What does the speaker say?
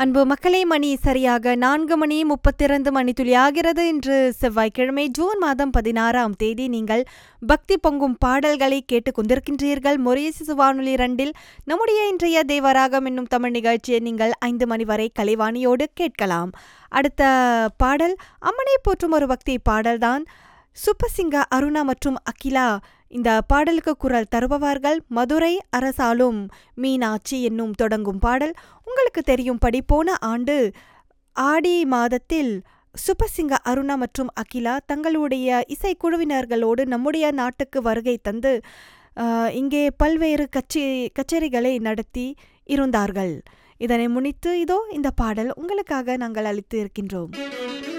அன்பு மக்களே மணி சரியாக நான்கு மணி முப்பத்திரண்டு மணித்துளி ஆகிறது இன்று செவ்வாய்க்கிழமை ஜூன் மாதம் பதினாறாம் தேதி நீங்கள் பக்தி பொங்கும் பாடல்களை கேட்டுக் கொண்டிருக்கின்றீர்கள் மொரேசிசு வானொலி இரண்டில் நம்முடைய இன்றைய தேவராகம் என்னும் தமிழ் நிகழ்ச்சியை நீங்கள் ஐந்து மணி வரை கலைவாணியோடு கேட்கலாம் அடுத்த பாடல் அம்மனை போற்றும் ஒரு பக்தி பாடல்தான் சுப்பசிங்க அருணா மற்றும் அகிலா இந்த பாடலுக்கு குரல் தருபவர்கள் மதுரை அரசாலும் மீனாட்சி என்னும் தொடங்கும் பாடல் உங்களுக்கு தெரியும்படி போன ஆண்டு ஆடி மாதத்தில் சுப்பசிங்க அருணா மற்றும் அகிலா தங்களுடைய இசைக்குழுவினர்களோடு நம்முடைய நாட்டுக்கு வருகை தந்து ஆஹ், இங்கே பல்வேறு கச்சே கச்சேரிகளை நடத்தி இருந்தார்கள் இதனை முன்னிட்டு இதோ இந்த பாடல் உங்களுக்காக நாங்கள் அளித்து இருக்கின்றோம்